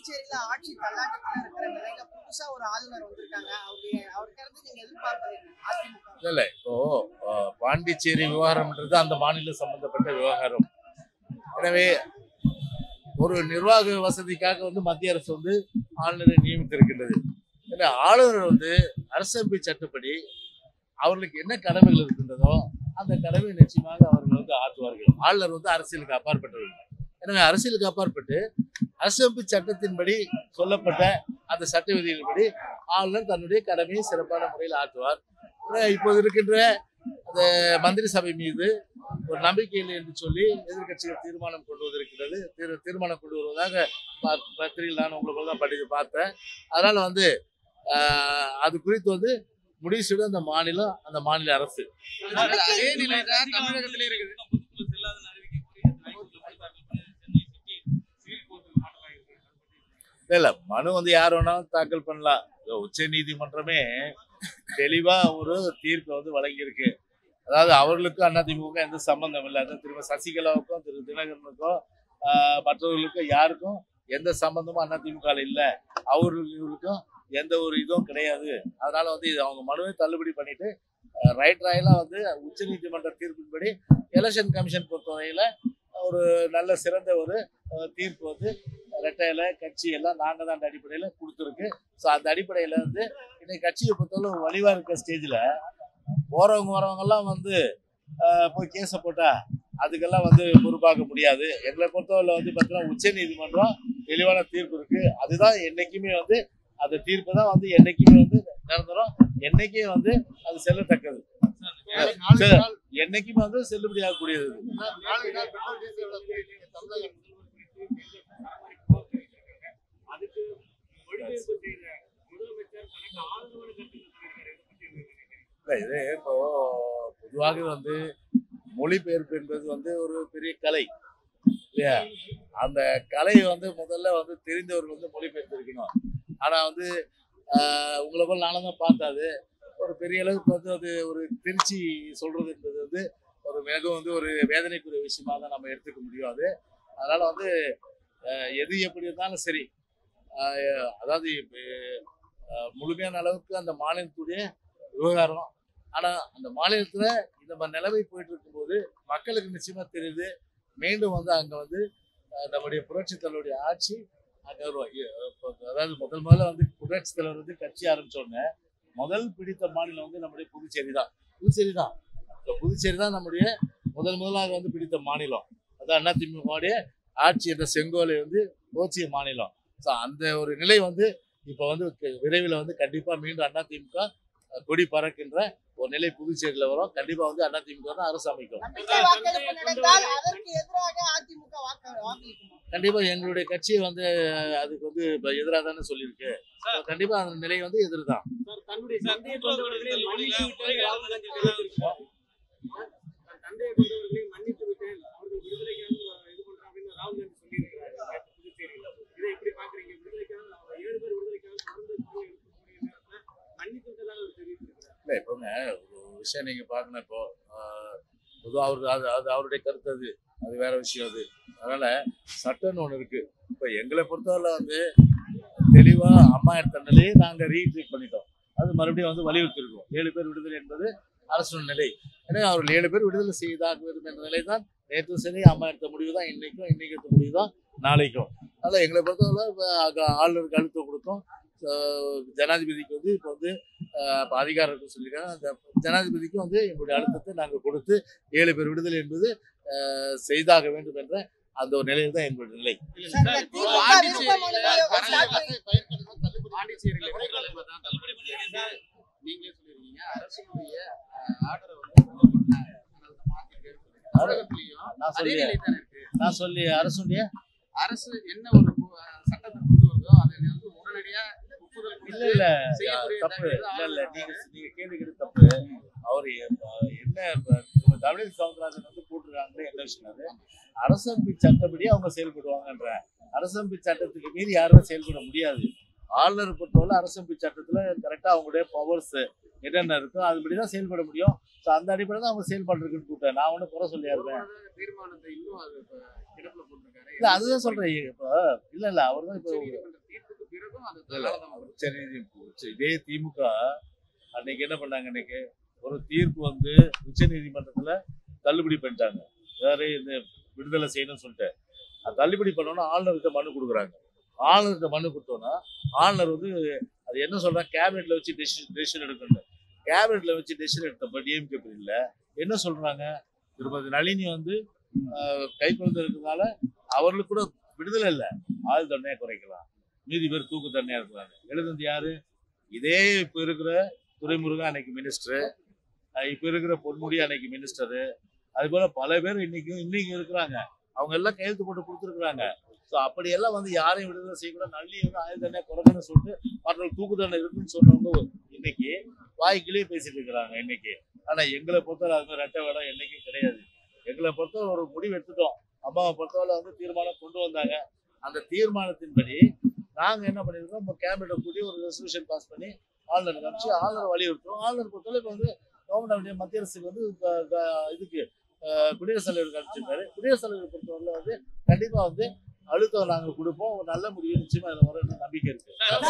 பாண்டிச்சேரியில ஆட்சி தள்ளாட்டத்துல இருக்கிற நிலையில புதுசா ஒரு ஆளுநர் வந்திருக்காங்க அவருடைய அவர்கிட்ட இருந்து நீங்க எதிர்பார்ப்பது என்ன அதிமுக இல்ல இல்ல இப்போ அஹ், பாண்டிச்சேரி விவகாரம்ன்றது அந்த மாநில சம்பந்தப்பட்ட விவகாரம் எனவே ஒரு நிர்வாக வசதிக்காக வந்து மத்திய அரசு வந்து ஆளுநரை நியமித்திருக்கின்றது ஏன்னா ஆளுநர் வந்து அரசமைப்பு சட்டப்படி அவர்களுக்கு என்ன கடமைகள் இருக்கின்றதோ அந்த கடமை நிச்சயமாக அவர்கள் வந்து ஆற்றுவார்கள் ஆளுநர் வந்து அரசியலுக்கு அப்பாற்பட்டவர்கள் எனவே அரசியலுக்கு அப்பாற்பட்டு அரசமைப்பு சட்டத்தின்படி சொல்லப்பட்ட அந்த சட்ட விதிகளின்படி ஆளுநர் தன்னுடைய கடமையை சிறப்பான முறையில் ஆற்றுவார் ஆனா, இப்போது இருக்கின்ற அந்த மந்திரி சபை மீது ஒரு நம்பிக்கை இல்லை என்று சொல்லி எதிர்க்கட்சிகள் தீர்மானம் கொண்டு வந்திருக்கிறது தீர் தீர்மானம் கொண்டு வருவதாக பா- பத்திரிகையில் நான் உங்களுக்கு தான் படித்து பார்த்தேன் அதனால வந்து ஆஹ், அது குறித்து வந்து முடிவு செய்வது அந்த மாநிலம் அந்த மாநில அரசு அதே நிலை தான் தமிழகத்திலே இருக்குது இல்ல இல்ல மனு வந்து யார் வேணாலும் தாக்கல் பண்ணலாம் உச்ச நீதிமன்றமே தெளிவா ஒரு தீர்ப்பை வந்து வழங்கியிருக்கு அதாவது அவர்களுக்கும் அதிமுக எந்த சம்பந்தம் இல்லை அது திரும்ப சசிகலாவுக்கும் திரு தினகரனுக்கும் ஆஹ், மற்றவர்களுக்கும் யாருக்கும் எந்த சம்பந்தமும் அதிமுக இல்லை அவர்களுக்கும் எந்த ஒரு இதுவும் கிடையாது அதனால வந்து இது அவங்க மனுவை தள்ளுபடி பண்ணிட்டு ரைட் ராயெல்லாம் வந்து உச்ச நீதிமன்ற தீர்ப்பின்படி எலெக்ஷன் கமிஷன் பொறுத்தவரையில ஒரு நல்ல சிறந்த ஒரு அஹ், தீர்ப்பு வந்து ரெட்டையில கட்சி எல்லாம் நாங்க தான் அந்த அடிப்படையில கொடுத்துருக்கு ஸோ அந்த அடிப்படையில வந்து இன்னைக்கு கட்சியை பொறுத்தவரை ஒரு வலிவா இருக்க ஸ்டேஜ்ல போறவங்க வரவங்க எல்லாம் வந்து அஹ், போய் கேஸை போட்டா அதுக்கெல்லாம் வந்து பொறுப்பாக்க முடியாது எங்களை பொறுத்தவரை வந்து பார்த்தீங்கன்னா உச்ச நீதிமன்றம் தெளிவான தீர்ப்பு இருக்கு அதுதான் என்னைக்குமே வந்து அந்த தீர்ப்பு தான் வந்து என்னைக்குமே வந்து நிரந்தரம் என்னைக்கும் வந்து அது செல்லத்தக்கது சரி, என்னைக்குமே வந்து செல்லுபடியாகக்கூடியது அதுக்கு மொழிபெயர்ப்பு செய்த முதலமைச்சர் தனக்கு ஆதரவான கருத்து இல்ல இது இப்போ பொதுவாக வந்து மொழிபெயர்ப்பு என்பது வந்து ஒரு பெரிய கலை இல்லையா அந்த கலை வந்து முதல்ல வந்து தெரிந்தவர்கள் வந்து மொழிபெயர்த்து இருக்கணும் ஆனா வந்து ஆஹ், உங்களை போல நானும் தான் பார்த்தாது ஒரு பெரிய அளவுக்கு வந்து அது ஒரு திருச்சி சொல்றது என்பது வந்து ஒரு மிகவும் வந்து ஒரு வேதனைக்குரிய விஷயமா தான் நம்ம எடுத்துக்க முடியும் அது அதனால வந்து ஆஹ், எது எப்படி இருந்தாலும் சரி ஆஹ், அதாவது இப்ப, ஆஹ், முழுமையான அளவுக்கு அந்த மாநிலத்துடைய விவகாரம் ஆனா அந்த மாநிலத்துல இந்த மாதிரி நிலைமை போயிட்டு இருக்கும்போது மக்களுக்கு நிச்சயமா தெரியுது மீண்டும் வந்து அங்க வந்து அஹ், நம்முடைய புரட்சி தலைவருடைய ஆட்சி அங்க வரும் இ- இப்ப அதாவது முதல் முதல்ல வந்து புரட்சி தலைவர் வந்து கட்சி ஆரம்பிச்ச உடனே முதல் பிடித்த மாநிலம் வந்து நம்முடைய புதுச்சேரி தான் புதுச்சேரி தான் இந்த புதுச்சேரி தான் நம்முடைய முதல் முதலாக வந்து பிடித்த மாநிலம் அதான் அதிமுகவுடைய ஆட்சி என்ற செங்கோலை வந்து போச்சிய மாநிலம் ஸோ அந்த ஒரு நிலை வந்து இப்போ வந்து க- விரைவில் வந்து கண்டிப்பா மீண்டும் அதிமுக அஹ், கொடி பறக்கின்ற ஒரு நிலை புதுச்சேரியில வரும் கண்டிப்பா வந்து அதிமுக தான் அரசு அமைக்கும் நம்பிக்கை வாக்கெடுப்பு நடந்தால் அதற்கு எதிராக அதிமுக வாக்கு வாக்களிக்குமா கண்டிப்பா எங்களுடைய கட்சியை வந்து அஹ், அதுக்கு வந்து எதிராக தானே சொல்லியிருக்கு So, கண்டிப்பா அந்த நிலை வந்து எதிர்தான் சார் தன்னுடைய தந்தையை கொண்டவர்களை மன்னித்து விட்டேன் ராகுல் காந்தி தெரிவித்திருக்கிறார் சார், தன் தந்தையை கொண்டவர்களை மன்னித்து விட்டேன் அவர்கள் விடுதலைக்காக இது பண்றேன் அப்படின்னு ராகுல் காந்தி சொல்லியிருக்கிறார் நேற்று புதுச்சேரியில் இதை எப்படி பாக்குறீங்க விடுதலைக்காக அவர் ஏழு பேர் விடுதலைக்காக தொடர்ந்து குரல் எழுப்பக்கூடிய நேரத்தில் மன்னித்து விட்டதாக அவர் தெரிவித்திருக்கிறார் இல்லை இப்போங்க ஒரு விஷயம் நீங்க பார்க்கணும் இப்போ பொதுவாக அவரு அது அது அவருடைய கருத்து அது அது வேற விஷயம் அது அதனால சட்டம்னு ஒன்று இருக்கு இப்போ எங்களை பொறுத்தவரை வந்து தெளிவா அம்மா எடுத்த நிலையை நாங்க ரீட்ரீட் பண்ணிட்டோம் அது மறுபடியும் வந்து வலியுறுத்திருக்கோம் ஏழு பேர் விடுதலை என்பது அரசு நிலை எனவே அவர்கள் ஏழு பேர் விடுதலை செய்தாக வேண்டும் என்ற நிலை தான் நேற்று சரி அம்மா எடுத்த முடிவு தான் இன்னைக்கும் இன்னைக்கு எடுத்த முடிவு தான் நாளைக்கும் அதனால எங்களை பொறுத்தவரை இப்ப அக- ஆளுநருக்கு அழுத்தம் கொடுத்தோம் அஹ் ஜனாதிபதிக்கு வந்து இப்போ வந்து அஹ், இப்ப அதிகாரம் இருக்குன்னு சொல்லியிருக்காங்க அந்த ஜனாதிபதிக்கும் வந்து எங்களுடைய அழுத்தத்தை நாங்கள் கொடுத்து ஏழு பேர் விடுதலை என்பது அஹ், செய்தாக வேண்டும் என்ற அந்த ஒரு நிலையில் தான் எங்களுடைய நிலை சார், இந்த திமுக விருப்ப மனுவை start பண்ணி- பாண்டிச்சேரியில் நீங்களே சொல்லிருக்கீங்க அரசுடைய ஆர்டரை வந்து follow பண்ணல. அதனால தான் மாத்திருக்காரு. தமிழகத்திலயும் நான் அதே சொல்லி நிலை தானே இருக்கு நான் சொல்லி அரசுடைய அரசு என்ன ஒரு பு- சட்டத்தை கொண்டு வருதோ அதை வந்து உடனடியா ஒப்புதல் இல்ல கொடுத்து இல்ல செய்யக்கூடிய தப்பு தகுதி இல்ல இல்ல ஆளுநர் நீங்க நீங்க கேள்வி கேட்டு தப்பு அவர் என்ன இப்ப நம்ம தமிழிசை சவுந்தரராஜன் வந்து போட்டிருக்காங்களே என்ன விஷயம் அது அரசமைப்பு சட்டப்படி அவங்க செயல்படுவாங்கன்ற அரசமைப்பு சட்டத்துக்கு மீறி யாரும் செயல்பட முடியாது ஆளுநர் பொறுத்தவரை அரசமைப்பு சட்டத்துல கரெக்டா அவங்களுடைய பவர்ஸ் என்னென்ன இருக்கோ அதுபடி தான் செயல்பட முடியும் ஸோ அந்த அடிப்படையில் தான் அவங்க செயல்பாடு இருக்குன்னு கூப்பிட்டேன் நான் ஒன்றும் குறை சொல்லியா இருப்பேன் போனதான தீர்மானத்தை இன்னும் அது இப்ப கிடப்புல போட்டிருக்காரு இல்லை அதுதான் சொல்கிறேன் இப்போ இல்லை இல்லை அவர் தான் இப்போ உச்சநீதிமன்ற தீர்ப்புக்கு பிறகும் அது தாராளமா வரும். உச்சநீதி இதே திமுக அன்னைக்கு என்ன பண்ணாங்க அன்னைக்கு ஒரு தீர்ப்பு வந்து உச்ச நீதிமன்றத்துல தள்ளுபடி பண்ணிட்டாங்க வேற இந்த விடுதலை செய்யணும்னு சொல்லிட்டு அது தள்ளுபடி பண்ணோன்னா ஆளுநர்கிட்ட மனு கொடுக்குறாங்க ஆளுநர்கிட்ட மனு கொடுத்தோன்னா ஆளுநர் வந்து அது என்ன சொல்றாங்க கேபினெட்ல வச்சு டெசிஷன் டெசிஷன் எடுக்கணும் கேபினெட்ல வச்சு டெசிஷன் எடுத்தப்ப டிஎம்கே பிரிவில் என்ன சொல்றாங்க திருமதி நளினி வந்து ஆஹ், கை குழந்தை இருக்கிறதுனால அவர்களுக்கு கூட விடுதலை இல்லை ஆயுள் தண்டனையை குறைக்கலாம் மீதி பேர் தூக்கு தண்டனையா இருக்கிறாங்க எழுதுனது யாரு இதே இப்போ இருக்கிற துரைமுருகன் அன்னைக்கு மினிஸ்டர் இப்போ இருக்கிற பொன்முடி அன்னைக்கு மினிஸ்டரு அது போல பல பேர் இன்னைக்கும் இன்னைக்கு இருக்கிறாங்க அவங்க எல்லாம் கையெழுத்து போட்டு கொடுத்துருக்குறாங்க ஸோ அப்படியெல்லாம் வந்து யாரையும் விடுதலை செய்யக்கூடாது நல்லி வந்து ஆயுள் தண்டனை குறைக்கணும்னு சொல்லிட்டு மற்றவர்கள் தூக்கு தண்டனை இருக்குன்னு சொன்னவங்க இன்னைக்கு வாய்க்கிலே பேசிட்டு இருக்கிறாங்க இன்னைக்கு ஆனா எங்களை பொறுத்தவரை அது மாதிரி ரெட்டை வேடம் என்னைக்கும் கிடையாது எங்களை பொறுத்தவரை ஒரு முடிவு எடுத்துட்டோம் அம்மாவை பொறுத்தவரை வந்து தீர்மானம் கொண்டு வந்தாங்க அந்த தீர்மானத்தின்படி நாங்க என்ன பண்ணிருக்கோம் இப்போ கேபினெட்டை கூட்டி ஒரு ரெசல்யூஷன் பாஸ் பண்ணி ஆளுநருக்கு அனுப்பிச்சு ஆளுநர் வலியுறுத்துறோம் ஆளுநர் பொறுத்தவரை இப்போ வந்து கவர்மெண்ட் மத்திய அரசுக்கு வந்து இப்ப, க- இதுக்கு அஹ், குடியரசுத் தலைவருக்கு அனுப்பிச்சிருக்காரு குடியரசுத் தலைவர் பொறுத்தவரை வந்து கண்டிப்பா வந்து அழுத்தம் நாங்க கொடுப்போம் ஒரு நல்ல முடிவு நிச்சயமா இதுல வர நம்பிக்கை இருக்கு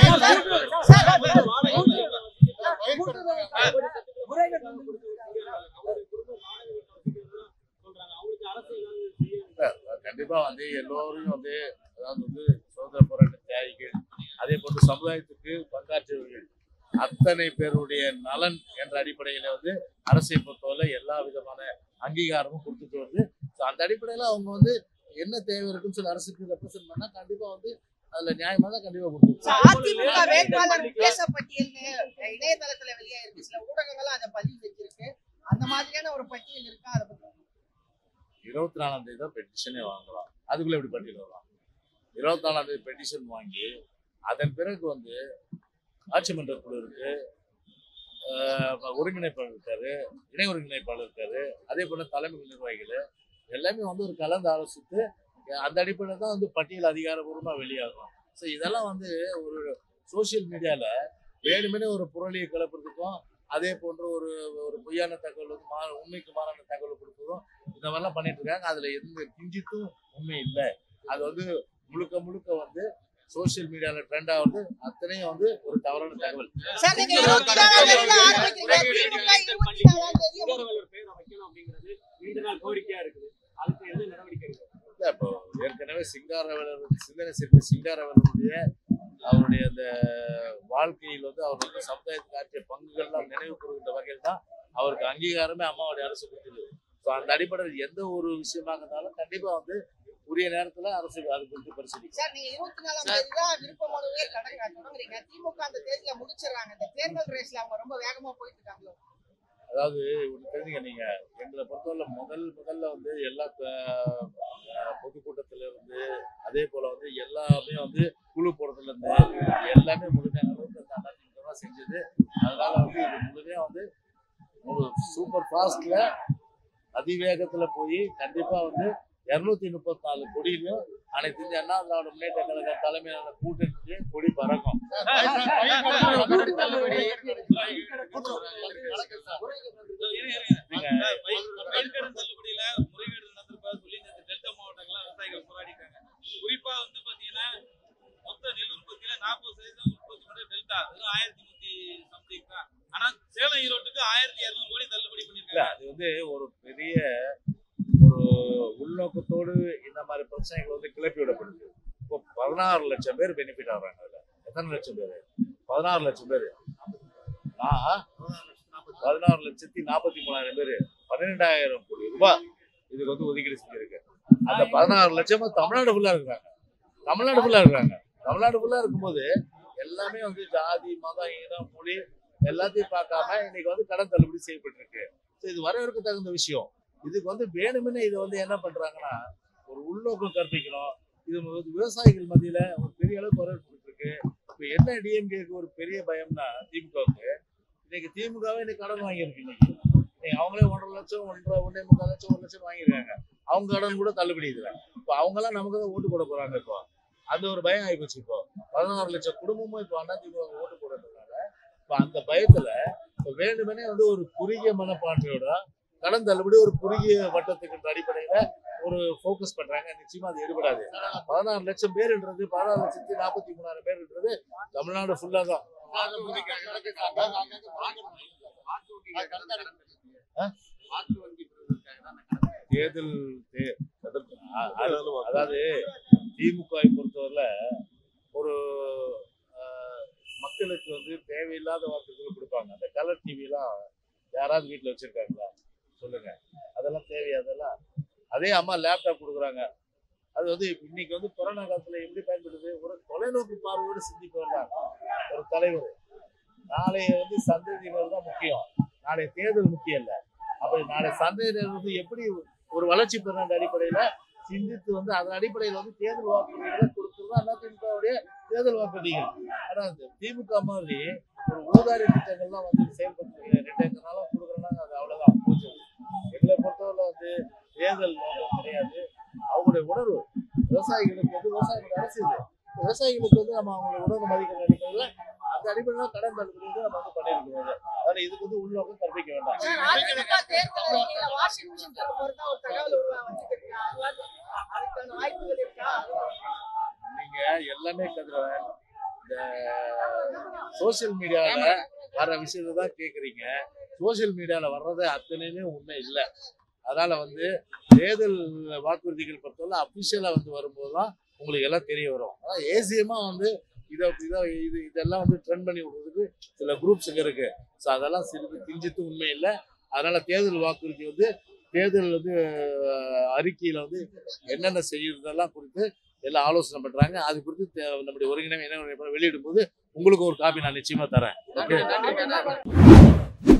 கண்டிப்பா வந்து எல்லோரும் வந்து அதாவது வந்து சுதந்திர போராட்ட தியாகிகள் அதே போன்று சமுதாயத்துக்கு பங்காற்றியவர்கள் அத்தனை பேருடைய நலன் என்ற அடிப்படையில வந்து அரசை பொறுத்தவரை எல்லா விதமான அங்கீகாரமும் கொடுத்துட்டு வருது ஸோ அந்த அடிப்படையில அவங்க வந்து என்ன தேவை இருக்குன்னு சொல்லி அரசுக்கு ரெப்ரசென்ட் பண்ணா கண்டிப்பா வந்து அதுல நியாயமா தான் கண்டிப்பா கொடுத்துருவோம் அதிமுக வேட்பாளர் உத்தேச பட்டியல்னு இணையதளத்துல வெளியாயிருக்கு சில ஊடகங்களும் அதை பதிவு செஞ்சிருக்கு அந்த மாதிரியான ஒரு பட்டியல் இருக்கா அதை பத்தி இருபத்தி நாலாம் தேதி தான் பெட்டிஷனே வாங்கலாம் அதுக்குள்ள எப்படி பட்டியல் வரலாம் இருபத்தி நாலாம் தேதி பெட்டிஷன் வாங்கி அதன் பிறகு வந்து ஆட்சி மன்ற குழு இருக்கு ஆஹ் ஒருங்கிணைப்பாளர் இருக்காரு இணை ஒருங்கிணைப்பாளர் இருக்காரு அதே போல தலைமை நிர்வாகிகள் எல்லாமே வந்து ஒரு கலந்து ஆலோசித்து அந்த அடிப்படையில் தான் வந்து பட்டியல் அதிகாரபூர்வமாக வெளியாகும் ஸோ இதெல்லாம் வந்து ஒரு சோஷியல் மீடியாவில் வேணுமெனே ஒரு புரளியை கிளப்புறதுக்கும் அதே போன்ற ஒரு ஒரு பொய்யான தகவல் வந்து மா உண்மைக்கு மாறான தகவல் கொடுப்பதும் இந்த மாதிரிலாம் பண்ணிட்டு இருக்காங்க அதுல எந்த கிஞ்சித்தும் உண்மை இல்லை அது வந்து முழுக்க முழுக்க வந்து சோஷியல் மீடியால ட்ரெண்ட் ஆகுது அத்தனையும் வந்து ஒரு தவறான தகவல் சார் நீங்க இருபத்தி நாலாம் தேதி ஆரம்பிக்கிறீங்க திமுக இருபத்தி நாலாம் தேதி சிங்காரவேலர் பேரை வைக்கணும் அப்படிங்கிறது நீண்ட நாள் கோரிக்கையா இருக்குது அதுக்கு எது நடவடிக்கை எடுக்கும் இல்ல, இப்போ ஏற்கனவே சிங்காரவேலர் சிந்தனை சிற்பி சிங்காரவேலருடைய அவருடைய அந்த வாழ்க்கையில் வந்து அவர் வந்து சமுதாயத்துக்கு ஆற்றிய பங்குகள்லாம் நினைவு கூறுகின்ற வகையில் தான் அவருக்கு அங்கீகாரமே அம்மாவுடைய அரசு கொடுத்தது ஸோ அந்த அடிப்படையில் எந்த ஒரு விஷயமாக இருந்தாலும் கண்டிப்பா வந்து உரிய நேரத்துல அரசு அது குறித்து பரிசீலிக்கும் சார் நீங்க இருபத்தி நாலாம் தேதி தான் விருப்ப மனுவே தொடங்க தொடங்குறீங்க திமுக அந்த தேதியில முடிச்சிடுறாங்க இந்த தேர்தல் ரேஸ்ல அவங்க ரொம்ப வேகமா போயிட்டு இருக்காங்களோ அதாவது ஒன்று தெரிஞ்சுங்க நீங்க எங்களை பொறுத்தவரை முதல் முதல்ல வந்து எல்லா அஹ், அஹ், பொதுக்கூட்டத்துல இருந்து அதே போல வந்து எல்லாமே வந்து குழு போடுறதுல இருந்து எல்லாமே முழுமையான அளவுக்கு அந்த அதிமுக தான் செஞ்சது அதனால வந்து இது முழுமையா வந்து ஒரு சூப்பர் ஃபாஸ்ட்ல அதிவேகத்துல போய் கண்டிப்பா வந்து இருநூத்தி முப்பத்தி நாலு கொடியிலும் அனைத்து இந்திய அண்ணா திராவிட முன்னேற்ற கழக தலைமையிலான கூட்டணிக்கு கொடி பறக்கும் நீங்க பயிர்க்கடன் தள்ளுபடியில முறைகேடு நடந்திருப்பதா சொல்லி இந்த டெல்டா மாவட்டங்கள்ல விவசாயிகள் போராடிட்டாங்க குறிப்பா வந்து பாத்தீங்கன்னா மொத்த நெல் உற்பத்தியில நாற்பது சதவீதம் உற்பத்தி பண்றது டெல்டா வெறும் ஆயிரத்தி நூத்தி சம்திங் தான் ஆனா சேலம் ஈரோட்டுக்கு ஆயிரத்தி இருநூறு கோடி தள்ளுபடி இல்ல பண்ணிருக்காங்க அது வந்து ஒரு பெரிய ஒரு உள்நோக்கத்தோடு இந்த மாதிரி பிரச்சனைகள் வந்து கிளப்பி விடப்படுது இப்போ பதினாறு லட்சம் பேர் பெனிஃபிட் ஆகுறாங்க அதுல எத்தனை லட்சம் பேர் பதினாறு லட்சம் பேர் நான் பதினாறு லட்சத்தி நாற்பத்தி மூணாயிரம் பேர் பன்னிரெண்டாயிரம் கோடி ரூபாய் இதுக்கு வந்து ஒதுக்கீடு செஞ்சிருக்கு அந்த பதினாறு லட்சம் தமிழ்நாடு ஃபுல்லா இருக்கிறாங்க தமிழ்நாடு ஃபுல்லா இருக்கிறாங்க தமிழ்நாடு ஃபுல்லா இருக்கும்போது எல்லாமே வந்து ஜாதி மதம் இனம் மொழி எல்லாத்தையும் பார்க்காம இன்னைக்கு வந்து கடன் தள்ளுபடி செய்யப்பட்டிருக்கு ஸோ இது வரவேற்க தகுந்த விஷயம் இதுக்கு வந்து வேணுமென்னு இதை வந்து என்ன பண்றாங்கன்னா ஒரு உள்நோக்கம் கற்பிக்கணும் இது வந்து விவசாயிகள் மத்தியில ஒரு பெரிய அளவுக்கு வரவேற்பு இருக்கு இப்போ என்ன டிஎம்கேக்கு ஒரு பெரிய பயம்னா திமுகவுக்கு இன்னைக்கு திமுகவே இன்னைக்கு கடன் வாங்கியிருக்கு இன்னைக்கு இன்னைக்கு அவங்களே ஒன்றரை லட்சம் ஒன்றரை ஒன்றே முக்கால் லட்சம் ஒரு லட்சம் வாங்கியிருக்காங்க அவங்க கடன் கூட தள்ளுபடி இதுல இப்போ அவங்கெல்லாம் நமக்கு தான் ஓட்டு போட போறாங்க இப்போ அந்த ஒரு பயம் ஆயிப்போச்சு இப்போ பதினாறு லட்சம் குடும்பமும் இப்போ அண்ணா திமுக ஓட்டு போடுறதுனால இப்போ அந்த பயத்துல இப்ப வேண்டுமெனே வந்து ஒரு குறுகிய மனப்பான்மையோட கடன் தள்ளுபடி ஒரு குறுகிய வட்டத்துக்கு அடிப்படையில ஒரு ஃபோக்கஸ் பண்றாங்க நிச்சயமா அது எடுபடாது பதினாறு லட்சம் பேருன்றது பதினாறு லட்சத்தி நாற்பத்தி மூணாயிரம் பேருன்றது தமிழ்நாடு ஃபுல்லா தான் வாக்கு வங்கிக்காக நடக்குது. அதாவது அங்கங்க வாக்கு வங்கி. வாக்கு வங்கிக்காக தான் கடன் இருக்குது. ஆ? வாக்கு வங்கி பெறுவதற்காக தான் அந்த கடன். தேர்தல் தே- அ- அது- அதாவது திமுகவை பொறுத்தவரையில ஒரு அஹ், மக்களுக்கு வந்து தேவையில்லாத வாக்குகள் கொடுப்பாங்க அந்த கலர் டிவிலாம் யாராவது வீட்டில் வச்சிருக்காங்களா சொல்லுங்க அதெல்லாம் தேவையா அதெல்லாம் அதே அம்மா லேப்டாப் கொடுக்குறாங்க அது வந்து இன்னைக்கு வந்து கொரோனா காலத்துல எப்படி பயன்படுது ஒரு தொலைநோக்கு பார்வையோடு சிந்திப்பவர் தான் ஒரு தலைவர் நாளைய வந்து சந்ததியினர் தான் முக்கியம் நாளைய தேர்தல் முக்கியம் இல்லை அப்ப நாளை சந்ததியினர் வந்து எப்படி ஒரு வளர்ச்சி பெற அடிப்படையில சிந்தித்து வந்து அதன் அடிப்படையில் வந்து தேர்தல் வாக்குறுதிகளை கொடுக்கிறது அண்ணா திமுகவுடைய தேர்தல் வாக்குறுதிகள் ஆனா இந்த திமுக மாதிரி ஒரு ஊதாரி திட்டங்கள்லாம் வந்து செயல்படுத்துறீங்க ரெண்டாயிரத்தி நாளா கொடுக்குறேன்னா அது அவ்வளவுதான் போச்சு எங்களை பொறுத்தவரை வந்து தேர்தல் நோக்கம் கிடையாது அவங்களுடைய உணர்வு விவசாயிகளுக்கு வந்து விவசாயிகளுடைய அரசு இது விவசாயிகளுக்கு வந்து நம்ம அவங்களுடைய உணர்வு மதிக்கிற அடிப்படையில் அந்த அடிப்படையில் கடன் தள்ளுபடி வந்து நம்ம வந்து பண்ணியிருக்கிறோம் அதனால இதுக்கு வந்து உள்நோக்கம் கற்பிக்க வேண்டாம் அதிமுக தேர்தல் அறிக்கையில வாஷிங் மிஷின் சொல்ல போறதா ஒரு தகவல் உருவா வந்துட்டு அதுக்கான வாய்ப்புகள் இருக்கா நீங்க எல்லாமே கதிரவன் இந்த சோசியல் மீடியால வர்ற விஷயத்தை தான் கேக்குறீங்க சோசியல் மீடியால வர்றது அத்தனையுமே உண்மை இல்லை அதனால வந்து தேர்தல் வாக்குறுதிகள் பொறுத்தவரை அபிஷியலா வந்து வரும்போது தான் உங்களுக்கு எல்லாம் தெரிய வரும் ஆனால் ஏசியமா வந்து இதை இதை இது இதெல்லாம் வந்து ட்ரெண்ட் பண்ணி விடுறதுக்கு சில குரூப்ஸ் இங்க இருக்கு ஸோ அதெல்லாம் சிறிது கிஞ்சித்து உண்மை இல்லை அதனால தேர்தல் வாக்குறுதி வந்து தேர்தல் வந்து அஹ், அறிக்கையில வந்து என்னென்ன செய்யறதெல்லாம் குறித்து எல்லாம் ஆலோசனை பண்றாங்க அது குறித்து தே- நம்முடைய ஒருங்கிணைப்பு என்ன வெளியிடும் போது உங்களுக்கு ஒரு காப்பி நான் நிச்சயமா தரேன் நன்றி, நன்றி, நன்றி.